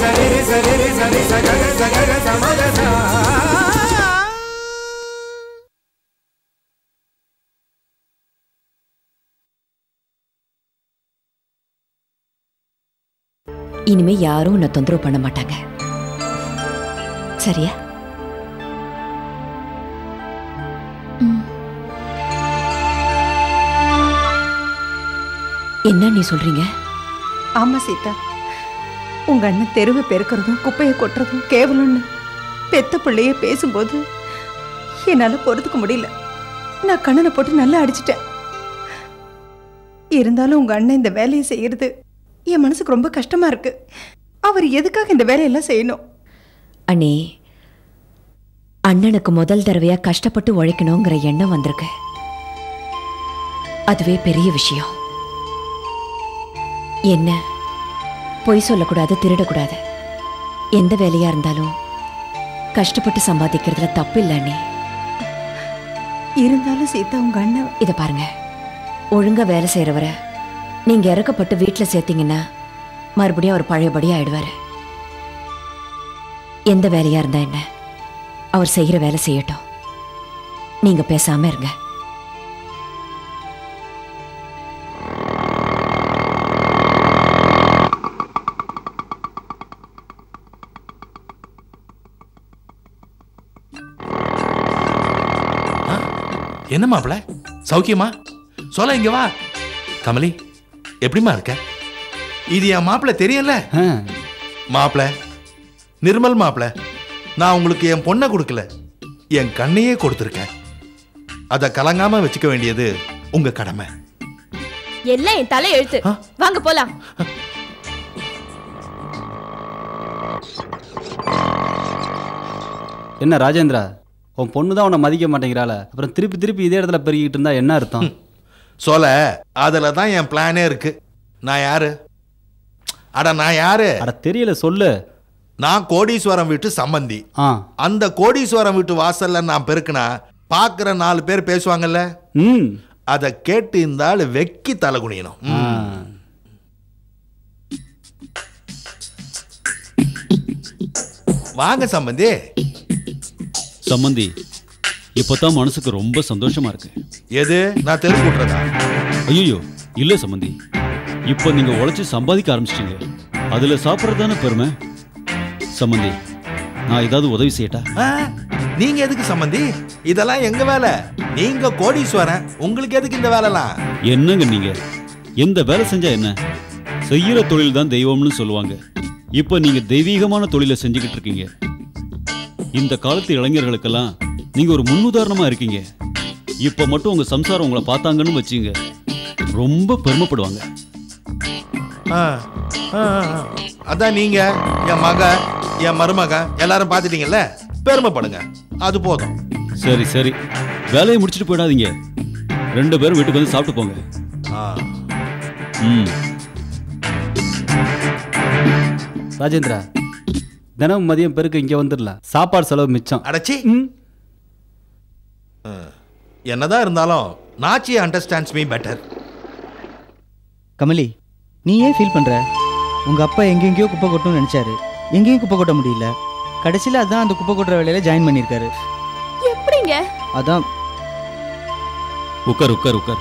சரி சரி சரி சகக சகக சமக சா இனிமே யாரும் உன்னை தொந்தரவு பண்ண மாட்டாங்க சரியா என்ன நீ சொல்றீங்க ஆமா சீதா உங்க அண்ணன் தெருவை பெருக்கிறதும் குப்பையை கொட்டுறதும் கேவலம்னு பெத்த பிள்ளையே பேசும்போது என்னால பொறுத்துக்க முடியல நான் கண்ணனை போட்டு நல்லா அடிச்சிட்டேன் இருந்தாலும் உங்க அண்ணன் இந்த வேலையை செய்யறது என் மனசுக்கு ரொம்ப கஷ்டமா இருக்கு அவர் எதுக்காக இந்த வேலையெல்லாம் செய்யணும் அண்ணே அண்ணனுக்கு முதல் தடவையா கஷ்டப்பட்டு உழைக்கணுங்கிற எண்ணம் வந்திருக்கு அதுவே பெரிய விஷயம் என்ன பொய் சொல்லக்கூடாது திருடக்கூடாது எந்த வேலையா இருந்தாலும் கஷ்டப்பட்டு சம்பாதிக்கிறதுல தப்பு இல்லை அண்ணே இருந்தாலும் சீதா உங்க அண்ணன் இத பாருங்க ஒழுங்கா வேலை செய்யறவரை நீங்க இறக்கப்பட்டு வீட்டுல சேர்த்தீங்கன்னா மறுபடியும் அவர் பழையபடி ஆயிடுவாரு எந்த வேலையா இருந்தா என்ன அவர் செய்யற வேலை செய்யட்டும் நீங்க பேசாம இருங்க என்ன மாப்பிள சௌக்கியமா சொல்ல இங்க வா கமலி எப்படிமா இருக்க இது என் மாப்பிள தெரியல மாப்பிள நிர்மல் மாப்பிள நான் உங்களுக்கு என் பொண்ணை கொடுக்கல என் கண்ணையே கொடுத்துருக்கேன் அதை கலங்காம வச்சுக்க வேண்டியது உங்க கடமை எல்லாம் என் தலை எழுத்து வாங்க போலாம் என்ன ராஜேந்திரா உன் பொண்ணு தான் உன்னை மதிக்க மாட்டேங்கிறாள அப்புறம் திருப்பி திருப்பி இதே இடத்துல பெருகிட்டு இருந்தா என்ன அர்த்தம் சொல்ல அதுல தான் என் பிளானே இருக்கு நான் யாரு அட நான் யாரு அட தெரியல சொல்லு நான் கோடீஸ்வரம் வீட்டு சம்பந்தி ஆ அந்த கோடீஸ்வரம் வீட்டு வாசல்ல நான் பெருக்குனா பாக்குற நாலு பேர் பேசுவாங்கல்ல ம் அதை கேட்டு இந்த ஆளு வெக்கி தலை குனியணும் ம். வாங்க சம்பந்தி சம்மந்தி இப்போதான் மனசுக்கு ரொம்ப சந்தோஷமா இருக்கு எது நான் தெரு கூட்டுறதா ஐயோ இல்ல சம்மந்தி இப்போ நீங்க உழைச்சு சம்பாதிக்க ஆரம்பிச்சிட்டீங்க அதுல சாப்பிட்றது தானே பெருமை சம்மந்தி நான் ஏதாவது உதவி செய்யட்டா ஆ, நீங்க எதுக்கு சம்பந்தி இதெல்லாம் எங்க வேலை நீங்க கோடீஸ்வரன் உங்களுக்கு எதுக்கு இந்த வேலைலாம் என்னங்க நீங்க எந்த வேலை செஞ்சா என்ன செய்யற தொழில் தான் தெய்வம்னு சொல்லுவாங்க இப்போ நீங்க தெய்வீகமான தொழிலை செஞ்சுக்கிட்டு இருக்கீங்க இந்த காலத்து இளைஞர்களுக்கெல்லாம் நீங்க ஒரு முன்னுதாரணமா இருக்கீங்க இப்போ மட்டும் உங்க சம்சாரம் உங்களை பார்த்தாங்கன்னு வச்சுங்க ரொம்ப பெருமைப்படுவாங்க ஆ, ஆ, ஆ, ஆ. அதான் நீங்க என் மக என் மருமக எல்லாரும் பார்த்துட்டீங்கல்ல பெருமைப்படுங்க அது போதும் சரி சரி வேலையை முடிச்சுட்டு போயிடாதீங்க ரெண்டு பேரும் வீட்டுக்கு வந்து சாப்பிட்டு போங்க ஆ. ம் ராஜேந்திரா தினம் மதியம் பெருக்கு இங்க வந்துடலாம் சாப்பாடு செலவு மிச்சம் அடச்சி என்னதான் இருந்தாலும் நாச்சி அண்டர்ஸ்டாண்ட்ஸ் மீ பெட்டர் கமலி நீ ஏன் ஃபீல் பண்ற உங்க அப்பா எங்கெங்கேயோ குப்பை கொட்டணும்னு நினைச்சாரு எங்கேயும் குப்பை கொட்ட முடியல கடைசியில் அதான் அந்த குப்பை கொட்டுற வேலையில ஜாயின் பண்ணியிருக்காரு எப்படிங்க அதான் உட்கார் உட்கார் உட்கார்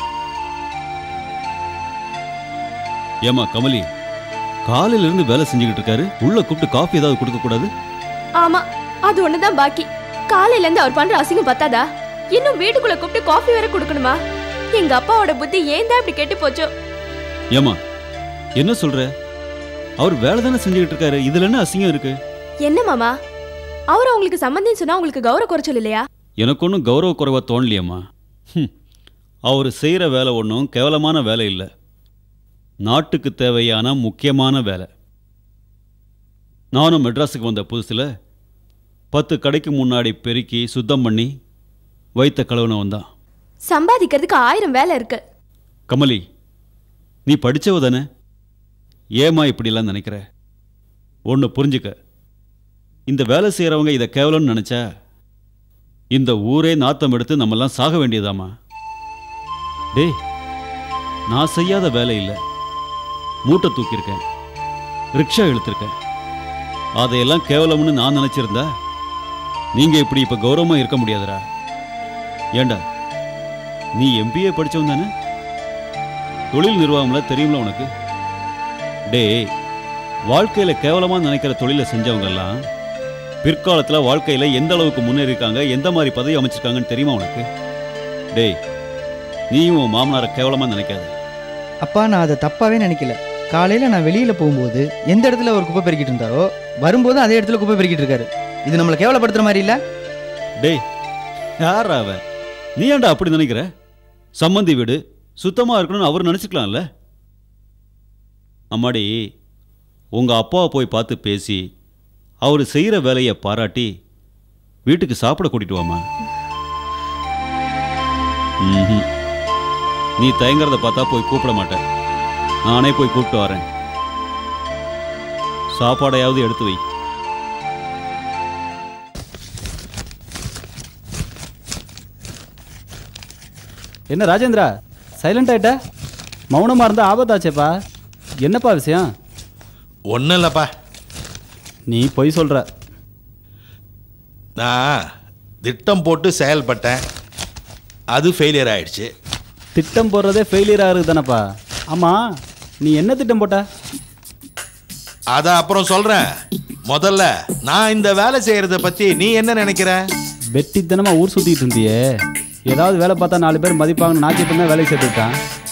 ஏமா கமலி காலையில இருந்து வேலை செஞ்சுக்கிட்டு இருக்காரு உள்ள கூப்பிட்டு காஃபி ஏதாவது கொடுக்க கூடாது ஆமா அது ஒண்ணுதான் பாக்கி காலையில இருந்து அவர் பண்ற அசிங்கம் பத்தாதா இன்னும் வீட்டுக்குள்ள கூப்பிட்டு காஃபி வேற கொடுக்கணுமா எங்க அப்பாவோட புத்தி ஏன் தான் இப்படி கெட்டு போச்சோ ஏமா என்ன சொல்ற அவர் வேலை தானே செஞ்சுக்கிட்டு இருக்காரு இதுல என்ன அசிங்கம் இருக்கு என்ன மாமா அவர் உங்களுக்கு சம்பந்தின்னு சொன்னா உங்களுக்கு கௌரவ குறைச்சல் இல்லையா எனக்கு ஒன்றும் கௌரவ குறைவா தோணலையம்மா ஹம். அவர் செய்கிற வேலை ஒன்றும் கேவலமான வேலை இல்லை நாட்டுக்கு தேவையான முக்கியமான வேலை நானும் மெட்ராஸுக்கு வந்த புதுசில் பத்து கடைக்கு முன்னாடி பெருக்கி சுத்தம் பண்ணி வைத்த கழுவுனவன் தான் சம்பாதிக்கிறதுக்கு ஆயிரம் வேலை இருக்கு கமலி நீ படிச்சவ தானே ஏமா இப்படிலாம் நினைக்கிற ஒன்று புரிஞ்சுக்க இந்த வேலை செய்கிறவங்க இதை கேவலம்னு நினச்சா இந்த ஊரே நாத்தம் எடுத்து நம்மெல்லாம் சாக வேண்டியதாம்மா டேய் நான் செய்யாத வேலை இல்லை மூட்டை தூக்கியிருக்கேன் ரிக்ஷா இழுத்திருக்கேன் அதையெல்லாம் கேவலம்னு நான் நினைச்சிருந்தா நீங்க இப்படி இப்ப கௌரவமா இருக்க முடியாதுடா ஏண்டா நீ எம்பிஏ படிச்சவன் தானே தொழில் நிர்வாகம்ல தெரியும்ல உனக்கு டேய் வாழ்க்கையில கேவலமா நினைக்கிற தொழிலை செஞ்சவங்க எல்லாம் பிற்காலத்துல வாழ்க்கையில எந்த அளவுக்கு முன்னேறிருக்காங்க எந்த மாதிரி பதவி அமைச்சிருக்காங்கன்னு தெரியுமா உனக்கு டேய் நீயும் உன் மாமனாரை கேவலமா நினைக்காத அப்பா நான் அதை தப்பாவே நினைக்கல காலையில் நான் வெளியில் போகும்போது எந்த இடத்துல அவர் குப்பை பெருக்கிட்டு இருந்தாரோ வரும்போது அதே இடத்துல குப்பை பெருக்கிட்டு இருக்காரு இது நம்மளை கேவலப்படுத்துற மாதிரி இல்லை டேய் யார் அவன் நீ ஏன்டா அப்படி நினைக்கிற சம்மந்தி வீடு சுத்தமா இருக்கணும்னு அவர் நினைச்சுக்கலாம்ல அம்மாடி உங்க அப்பாவை போய் பார்த்து பேசி அவர் செய்யற வேலையை பாராட்டி வீட்டுக்கு சாப்பிட கூட்டிட்டு வாமா ம்ஹும். நீ தயங்குறத பார்த்தா போய் கூப்பிட மாட்டேன் நானே போய் கூப்பிட்டு வரேன் சாப்பாடையாவது எடுத்து வை என்ன ராஜேந்திரா சைலண்ட் ஆயிட்ட மௌனமா இருந்தா ஆபத்தாச்சேப்பா என்னப்பா விஷயம் ஒன்றும் இல்லைப்பா நீ பொய் சொல்ற நான் திட்டம் போட்டு செயல்பட்டேன் அது ஃபெயிலியர் ஆயிடுச்சு திட்டம் போடுறதே ஃபெயிலியர் ஆகுது தானப்பா ஆமா நீ என்ன திட்டம் போட்ட அதை அப்புறம் சொல்கிறேன் முதல்ல நான் இந்த வேலை செய்கிறத பற்றி நீ என்ன நினைக்கிற வெட்டித்தனமா ஊர் சுத்திட்டு இருந்தியே ஏதாவது வேலை பார்த்தா நாலு பேர் மதிப்பாங்கன்னு நாக்கிட்டு தான் வேலைக்கு சேர்த்துக்கிட்டான்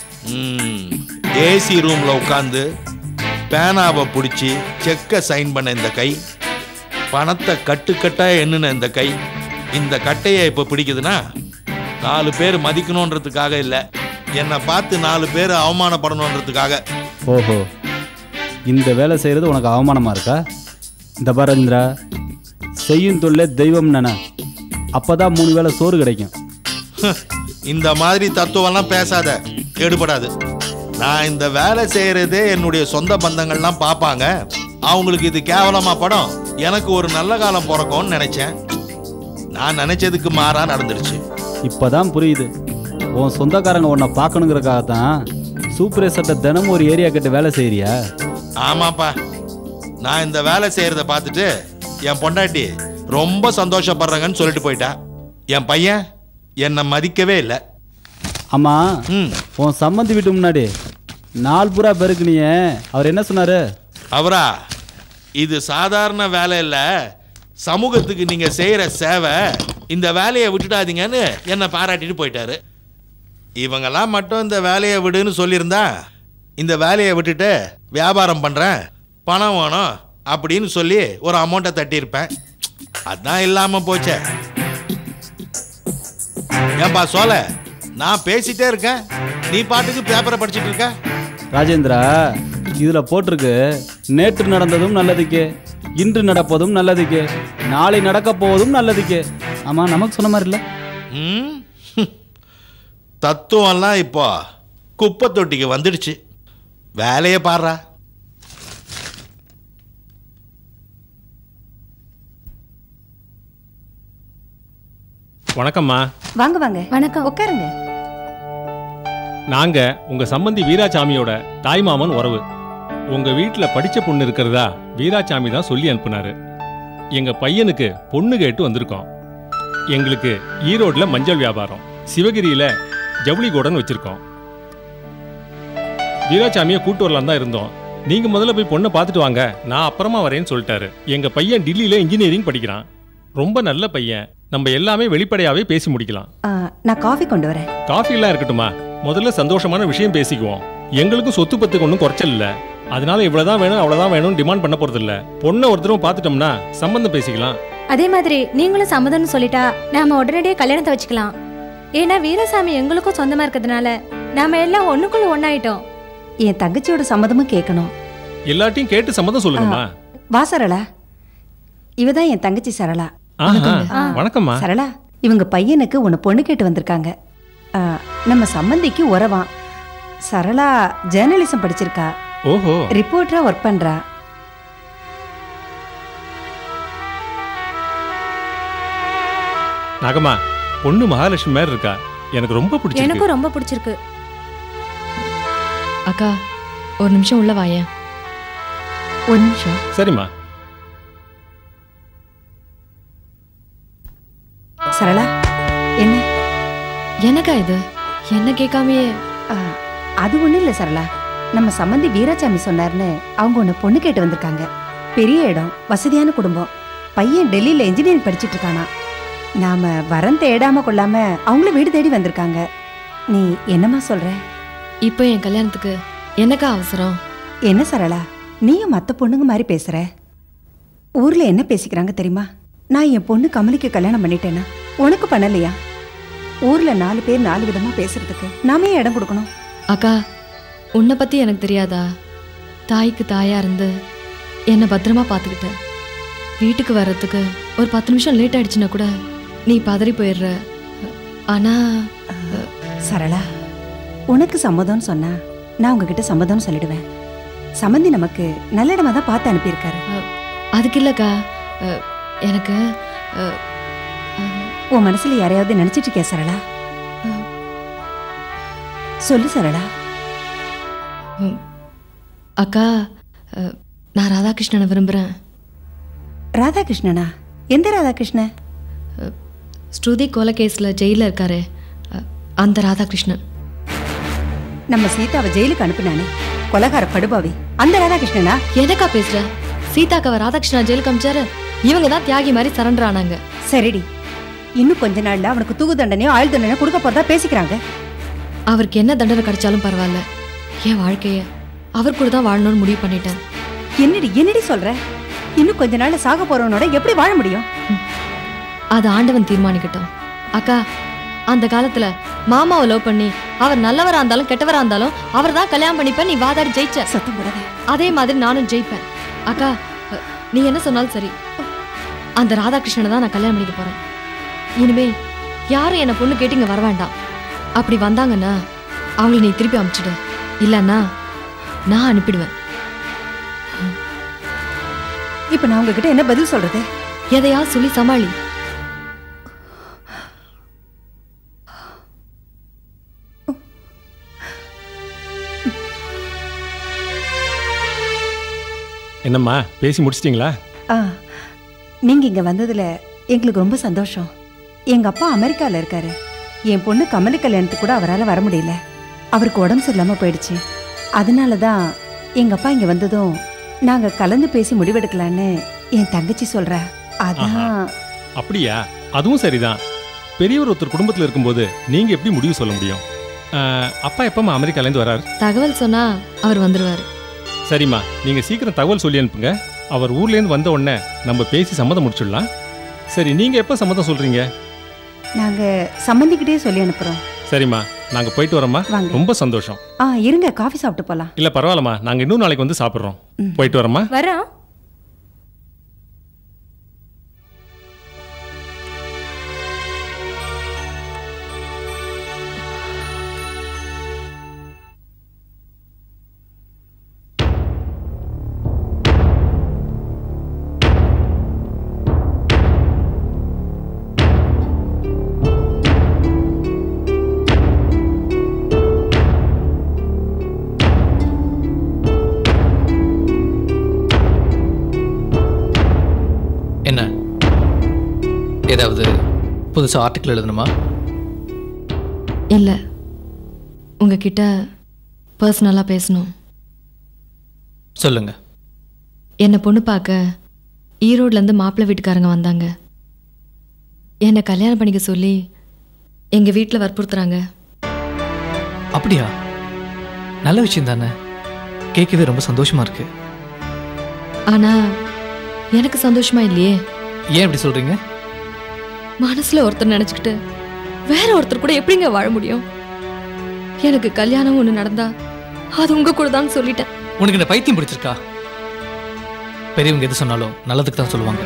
ஏசி ரூமில் உட்காந்து பேனாவை பிடிச்சி செக்கை சைன் பண்ண இந்த கை பணத்தை கட்டுக்கட்டா எண்ணுன இந்த கை இந்த கட்டையை இப்போ பிடிக்குதுன்னா நாலு பேர் மதிக்கணுன்றதுக்காக இல்லை என்னை பார்த்து நாலு பேர் அவமானப்படணுன்றதுக்காக ஓஹோ இந்த வேலை செய்கிறது உனக்கு அவமானமா இருக்கா இந்த பாரு ராஜேந்திரா செய்யும் தொழிலே தெய்வம் நினை அப்பதான் மூணு வேளை சோறு கிடைக்கும் இந்த மாதிரி தத்துவம்லாம் பேசாத எடுபடாது நான் இந்த வேலை செய்யறதே என்னுடைய சொந்த பந்தங்கள்லாம் பார்ப்பாங்க அவங்களுக்கு இது கேவலமா படம் எனக்கு ஒரு நல்ல காலம் பிறக்கும்னு நினைச்சேன் நான் நினைச்சதுக்கு மாறா நடந்துருச்சு இப்பதான் புரியுது உன் சொந்தக்காரங்க உன்னை பார்க்கணுங்கிறக்காக தான் சூப்பரேசர்ட்ட தினமும் ஒரு ஏரியா கட்டு வேலை செய்யறியா ஆமாப்பா நான் இந்த வேலை செய்யறத பார்த்துட்டு என் பொண்டாட்டி ரொம்ப சந்தோஷப்படுறாங்கன்னு சொல்லிட்டு போயிட்டா என் பையன் என்னை மதிக்கவே இல்லை ஆமா ம் உன் சம்மந்தி வீட்டு முன்னாடி நாள் பூரா பெருக்குனியே அவர் என்ன சொன்னாரு அவரா இது சாதாரண வேலை இல்ல சமூகத்துக்கு நீங்க செய்யற சேவை இந்த வேலையை விட்டுடாதீங்கன்னு என்னை பாராட்டிட்டு போயிட்டாரு இவங்கெல்லாம் மட்டும் இந்த வேலையை விடுன்னு சொல்லியிருந்தா இந்த வேலையை விட்டுட்டு வியாபாரம் பண்றேன் பணம் வேணும் அப்படின்னு சொல்லி ஒரு அமௌண்ட்டை தட்டியிருப்பேன் அதான் இல்லாம போச்சே ஏன்பா சோல நான் பேசிட்டே இருக்கேன் நீ பாட்டுக்கு பேப்பரை படிச்சிட்டு இருக்க ராஜேந்திரா இதுல போட்டிருக்கு நேற்று நடந்ததும் நல்லதுக்கே இன்று நடப்பதும் நல்லதுக்கே நாளை நடக்க போவதும் நல்லதுக்கே ஆமா நமக்கு சொன்ன மாதிரி இல்ல ம்? தத்துவம்லாம் இப்போ குப்பை தொட்டிக்கு வந்துடுச்சு வேலையை பாடுறா வணக்கம்மா வாங்க வாங்க வணக்கம் உட்காருங்க நாங்க உங்க சம்பந்தி வீராசாமியோட தாய்மாமன் உறவு உங்க வீட்ல படிச்ச பொண்ணு இருக்கிறதா வீராசாமி தான் சொல்லி அனுப்புனாரு எங்க பையனுக்கு பொண்ணு கேட்டு வந்திருக்கோம் எங்களுக்கு ஈரோட்ல மஞ்சள் வியாபாரம் சிவகிரியில ஜவுளி கோடன் வச்சிருக்கோம் வீராசாமியை கூட்டு வரலாம் தான் இருந்தோம் நீங்க முதல்ல போய் பொண்ணை பார்த்துட்டு வாங்க நான் அப்புறமா வரேன்னு சொல்லிட்டாரு எங்க பையன் டில்லியில இன்ஜினியரிங் படிக்கிறான் ரொம்ப நல்ல பையன் நம்ம எல்லாமே வெளிப்படையாவே பேசி முடிக்கலாம் ஆ, நான் காஃபி கொண்டு வரேன் காஃபி எல்லாம் இருக்கட்டுமா முதல்ல சந்தோஷமான விஷயம் பேசிக்குவோம் எங்களுக்கும் சொத்து பத்துக்கு ஒன்றும் குறைச்சல் இல்ல அதனால இவ்வளவுதான் வேணும் அவ்வளவுதான் வேணும் டிமாண்ட் பண்ண போறது இல்ல பொண்ணை ஒருத்தரும் பார்த்துட்டோம்னா சம்பந்தம் பேசிக்கலாம் அதே மாதிரி நீங்களும் சம்மதம்னு சொல்லிட்டா நாம உடனடியே கல்யாணத்தை வச்சுக்கலாம் ஏன்னா வீரசாமி எங்களுக்கும் சொந்தமா இருக்கிறதுனால நாம எல்லாம் ஒண்ணுக்குள்ள ஒண்ணாயிட்டோம் என் தங்கச்சியோட சம்மதமும் கேட்கணும் எல்லாத்தையும் கேட்டு சம்மதம் சொல்லுங்கம்மா வா சரளா இவ தான் என் தங்கச்சி சரளா ஆஹா ஆ, வணக்கம்மா சரளா இவங்க பையனுக்கு உன்னை பொண்ணு கேட்டு வந்திருக்காங்க ஆ, நம்ம சம்பந்திக்கு உறவாம் சரளா ஜேர்னலிசம் படிச்சிருக்கா ஓஹோ ரிப்போர்ட்டரா ஒர்க் பண்றா நாகம்மா பொண்ணு மகாலட்சுமி மாதிரி இருக்கா எனக்கு ரொம்ப பிடிச்சிருக்கு எனக்கும் ரொம்ப பிடிச்சிருக்கு அக்கா ஒரு நிமிஷம் உள்ள வாயேன் ஒரு நிமிஷம் சரிம்மா சரளா என்ன எனக்கா இது என்ன கேட்காமையே ஆ, அது ஒண்ணும் இல்ல சரளா நம்ம சம்மந்தி வீராசாமி சொன்னார்னு அவங்க ஒண்ணு பொண்ணு கேட்டு வந்திருக்காங்க பெரிய இடம் வசதியான குடும்பம் பையன் டெல்லியில இன்ஜினியரிங் படிச்சிட்டு இருக்கானா நாம வரம் தேடாம கொள்ளாம அவங்கள வீடு தேடி வந்திருக்காங்க நீ என்னம்மா சொல்ற இப்போ என் கல்யாணத்துக்கு எனக்கா அவசரம் என்ன சரளா நீயும் மத்த பொண்ணுங்க மாதிரி பேசுற ஊர்ல என்ன பேசிக்கிறாங்க தெரியுமா நான் என் பொண்ணு கமலிக்கு கல்யாணம் பண்ணிட்டேனா உனக்கு பண்ணலையா ஊர்ல நாலு பேர் நாலு விதமா பேசுறதுக்கு நாமே ஏன் இடம் கொடுக்கணும் அக்கா உன்னை பத்தி எனக்கு தெரியாதா தாய்க்கு தாயா இருந்து என்னை பத்திரமா பார்த்துக்கிட்ட வீட்டுக்கு வர்றதுக்கு ஒரு பத்து நிமிஷம் லேட் ஆயிடுச்சுன்னா கூட நீ பதறி போயிடுற ஆனா சரளா உனக்கு சம்மதம்னு சொன்னா நான் உங்ககிட்ட சம்மதம்னு சொல்லிடுவேன் சம்மந்தி நமக்கு நல்ல இடமா தான் பார்த்து அனுப்பியிருக்காரு அதுக்கு இல்லக்கா அஹ், எனக்கு அஹ், உன் மனசுல யாரையாவது நினைச்சிட்டு இருக்கியா சரளா சொல்லு சரளா ம், அக்கா அஹ், நான் ராதாகிருஷ்ணனை விரும்புகிறேன் ராதாகிருஷ்ணனா எந்த ராதாகிருஷ்ணன் ஸ்ருதி கொலை கேஸில் ஜெயிலில் இருக்காரு அஹ், அந்த ராதாகிருஷ்ணன் நம்ம சீதாவை ஜெயிலுக்கு அனுப்புனானே கொலகார படுபாவி அந்த ராதாகிருஷ்ணனா எதக்கா பேசுற சீதாக்காவை ராதாகிருஷ்ணா ஜெயிலுக்கு அமிச்சாரு இவங்க தான் தியாகி மாதிரி சரண்டர் ஆனாங்க சரிடி இன்னும் கொஞ்ச நாள்ல அவனுக்கு தூக்கு தண்டனையோ ஆயுள் தண்டனையோ கொடுக்க போறதா பேசிக்கிறாங்க அவருக்கு என்ன தண்டனை கிடைச்சாலும் பரவாயில்ல என் வாழ்க்கைய அவர் கூட தான் வாழணும்னு முடிவு பண்ணிட்டேன் என்னடி என்னடி சொல்ற இன்னும் கொஞ்ச நாள்ல சாக போறவனோட எப்படி வாழ முடியும் அது ஆண்டவன் தீர்மானிக்கட்டும் அக்கா அந்த காலத்துல மாமாவை லவ் பண்ணி அவர் நல்லவரா இருந்தாலும் கெட்டவரா இருந்தாலும் அவர் தான் கல்யாணம் பண்ணிப்ப நீ வாதாடி ஜெயிச்ச சத்தம் போடாத அதே மாதிரி நானும் ஜெயிப்பேன் அக்கா அ, நீ என்ன சொன்னாலும் சரி அந்த ராதாகிருஷ்ணனை தான் நான் கல்யாணம் பண்ணிக்க போறேன் இனிமே யாரும் என்ன பொண்ணு கேட்டு இங்க வர வேண்டாம் அப்படி வந்தாங்கன்னா அவங்கள நீ திருப்பி அனுப்பிச்சிடு இல்லைன்னா நான் அனுப்பிடுவேன் இப்ப நான் உங்ககிட்ட என்ன பதில் சொல்றது எதையாவது சொல்லி சமாளி என்னம்மா பேசி முடிச்சிட்டிங்களா ஆ நீங்க இங்க வந்ததுல எங்களுக்கு ரொம்ப சந்தோஷம் எங்க அப்பா அமெரிக்கால இருக்காரு என் பொண்ணு கமலி கல்யாணத்துக்கு கூட அவரால் வர முடியல அவருக்கு உடம்பு சரியில்லாம போயிடுச்சு அதனால தான் எங்க அப்பா இங்க வந்ததும் நாங்க கலந்து பேசி முடிவெடுக்கலான்னு என் தங்கச்சி சொல்றா அதான் அப்படியா அதுவும் சரிதான் பெரியவர் ஒருத்தர் குடும்பத்தில் இருக்கும்போது நீங்க எப்படி முடிவு சொல்ல முடியும் ஆஹ், அப்பா எப்பமா அமெரிக்காலேருந்து வரார் தகவல் சொன்னா அவர் வந்துருவாரு சரிம்மா நீங்க சீக்கிரம் தகவல் சொல்லி அனுப்புங்க அவர் ஊர்லேருந்து வந்த உடனே நம்ம பேசி சம்மதம் முடிச்சிடலாம் சரி நீங்க எப்போ சம்மதம் சொல்றீங்க நாங்க சம்மந்திக்கிட்டே சொல்லி அனுப்புறோம் சரிம்மா நாங்க போயிட்டு வரோம்மா வாங்க. ரொம்ப சந்தோஷம் ஆ இருங்க காஃபி சாப்பிட்டு போலாம் இல்ல பரவாயில்லம்மா நாங்க இன்னும் நாளைக்கு வந்து சாப்பிட்றோம் ம். போயிட்டு வரோம்மா வரோம் என்ன ஏதாவது புதுசாக ஆர்டிக்கிள் எழுதணுமா இல்ல உங்ககிட்ட பர்சனலா பேசணும் சொல்லுங்க என்னை பொண்ணு பார்க்க ஈரோட்லேருந்து மாப்பிள்ளை வீட்டுக்காரங்க வந்தாங்க என்னை கல்யாணம் பண்ணிக்க சொல்லி எங்கள் வீட்டில் வற்புறுத்துறாங்க அப்படியா நல்ல விஷயம் தானே கேட்கவே ரொம்ப சந்தோஷமா இருக்கு ஆனால் எனக்கு சந்தோஷமா இல்லையே ஏன் இப்படி சொல்றீங்க மனசுல ஒருத்தர் நினச்சிக்கிட்டு வேற ஒருத்தர் கூட எப்படிங்க வாழ முடியும் எனக்கு கல்யாணம் ஒன்று நடந்தா அது உங்க கூட தான் சொல்லிட்டேன் உனக்கு இந்த பைத்தியம் பிடிச்சிருக்கா பெரியவங்க எது சொன்னாலும் நல்லதுக்கு தான் சொல்லுவாங்க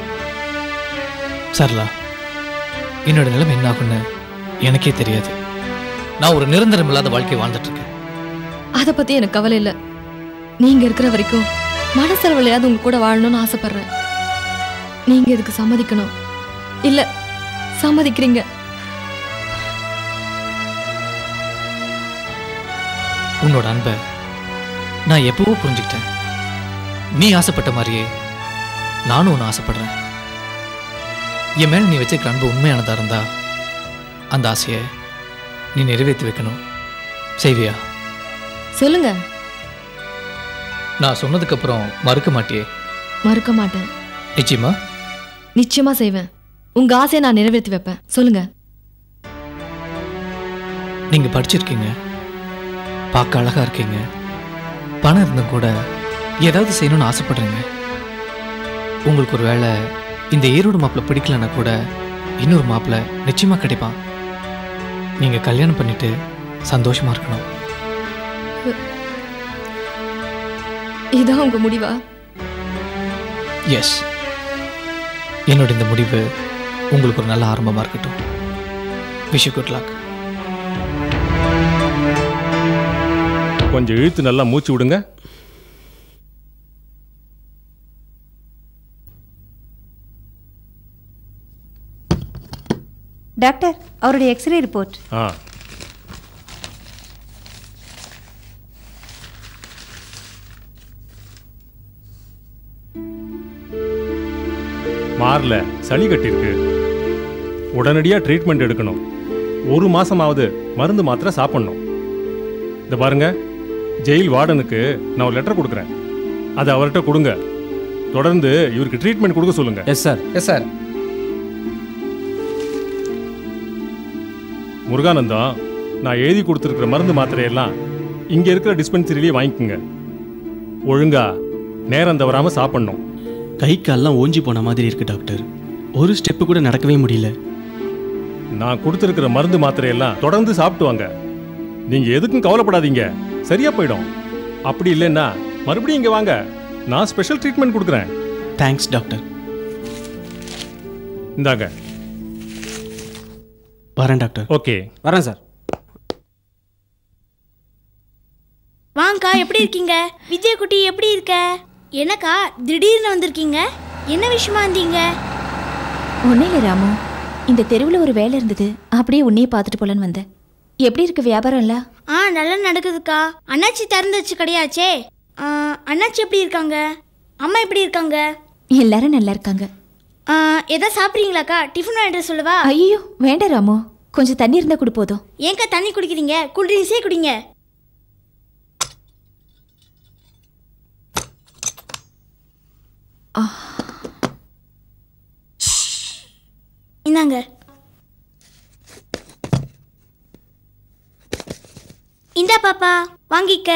சரலா என்னோட நிலைமை என்ன ஆகும்னு எனக்கே தெரியாது நான் ஒரு நிரந்தரம் இல்லாத வாழ்க்கையை வாழ்ந்துட்டு இருக்கேன் அதை பத்தி எனக்கு கவலை இல்லை நீங்க இருக்கிற வரைக்கும் மனசளவுலையாவது உங்க கூட வாழணும்னு ஆசைப்படுறேன் நீங்க இதுக்கு சம்மதிக்கணும் இல்ல சம்மதிக்கிறீங்க உன்னோட அன்பை நான் எப்பவோ புரிஞ்சுக்கிட்டேன் நீ ஆசைப்பட்ட மாதிரியே நானும் ஒன்று ஆசைப்படுறேன் என் மேல நீ வச்சிருக்கிற அன்பு உண்மையானதா இருந்தா அந்த ஆசையை நீ நிறைவேற்றி வைக்கணும் செய்வியா சொல்லுங்க நான் சொன்னதுக்கு அப்புறம் மறுக்க மாட்டியே மறுக்க மாட்டேன் நிச்சயமா நிச்சயமா செய்வேன் உங்க ஆசையை நான் நிறைவேற்றி வைப்பேன் சொல்லுங்க நீங்க படிச்சிருக்கீங்க பார்க்க அழகா இருக்கீங்க பணம் இருந்தும் கூட ஏதாவது செய்யணும்னு ஆசைப்படுறீங்க உங்களுக்கு ஒரு வேளை இந்த ஈரோடு மாப்பிள்ளை பிடிக்கலன்னா கூட இன்னொரு மாப்பிள்ளை நிச்சயமா கிடைப்பான் நீங்க கல்யாணம் பண்ணிட்டு சந்தோஷமா இருக்கணும் இதான் உங்க முடிவா எஸ் என்னோட இந்த முடிவு உங்களுக்கு ஒரு நல்ல ஆரம்பமா இருக்கட்டும் விஷ் குட் luck கொஞ்சம் இழுத்து நல்லா மூச்சு விடுங்க டாக்டர் அவருடைய எக்ஸ்ரே ரிப்போர்ட் ஆ மாறல சளி கட்டியிருக்கு உடனடியாக ட்ரீட்மெண்ட் எடுக்கணும் ஒரு மாசமாவது மருந்து மாத்திரை சாப்பிடணும் இந்த பாருங்க ஜெயில் வார்டனுக்கு நான் ஒரு லெட்டர் கொடுக்குறேன் அதை அவர்கிட்ட கொடுங்க தொடர்ந்து இவருக்கு ட்ரீட்மெண்ட் கொடுக்க சொல்லுங்க yes sir yes sir Muruganandam நான் எழுதி கொடுத்துருக்கிற மருந்து மாத்திரையெல்லாம் இங்கே இருக்கிற டிஸ்பென்சரிலேயே வாங்கிக்கோங்க ஒழுங்கா நேரம் தவறாமல் சாப்பிடணும் கை கால்லாம் ஓஞ்சி போன மாதிரி இருக்கு டாக்டர் ஒரு ஸ்டெப்பு கூட நடக்கவே முடியல நான் கொடுத்துருக்கிற மருந்து மாத்திரையெல்லாம் தொடர்ந்து சாப்பிட்டு வாங்க நீங்கள் எதுக்கும் கவலைப்படாதீங்க சரியா போயிடும் அப்படி இல்லைன்னா மறுபடியும் இங்கே வாங்க நான் ஸ்பெஷல் ட்ரீட்மெண்ட் கொடுக்குறேன் தேங்க்ஸ் டாக்டர் இந்தாங்க வரேன் டாக்டர் ஓகே வரேன் சார் வாங்கக்கா எப்படி இருக்கீங்க விஜயகுட்டி எப்படி இருக்க என்னக்கா திடீர்னு வந்திருக்கீங்க என்ன விஷயமா வந்தீங்க ஒன்றும் இல்லை ராமு இந்த தெருவில் ஒரு வேலை இருந்தது அப்படியே உன்னையே பார்த்துட்டு போலான்னு வந்தேன் எப்படி இருக்கு வியாபாரம்ல ஆ நல்லா நடக்குதுக்கா அண்ணாச்சி திறந்து வச்சு கிடையாச்சே ஆ, அண்ணாச்சி எப்படி இருக்காங்க அம்மா எப்படி இருக்காங்க எல்லாரும் நல்லா இருக்காங்க ஆ, எதா சாப்பிட்றீங்களாக்கா டிஃபன் வாங்கிட்டு சொல்லவா ஐயோ வேண்டாம் ராமு கொஞ்சம் தண்ணி இருந்தால் கொடு போதும் ஏன்க்கா தண்ணி குடிக்கிறீங்க கூல்ட்ரிங்ஸே குடிங்க இந்தாங்க இந்தா பாப்பா வாங்கிக்க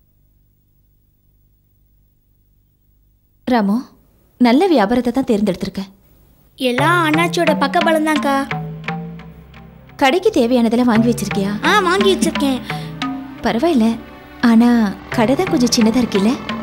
ராமு நல்ல வியாபாரத்தை தான் தேர்ந்தெடுத்திருக்க எல்லாம் அண்ணாச்சியோட பக்கபலம் தான்க்கா கடைக்கு தேவையானதெல்லாம் வாங்கி வச்சிருக்கியா ஆ வாங்கி வச்சிருக்கேன் பரவாயில்ல ஆனா கடை தான் கொஞ்சம் சின்னதா இருக்குல்ல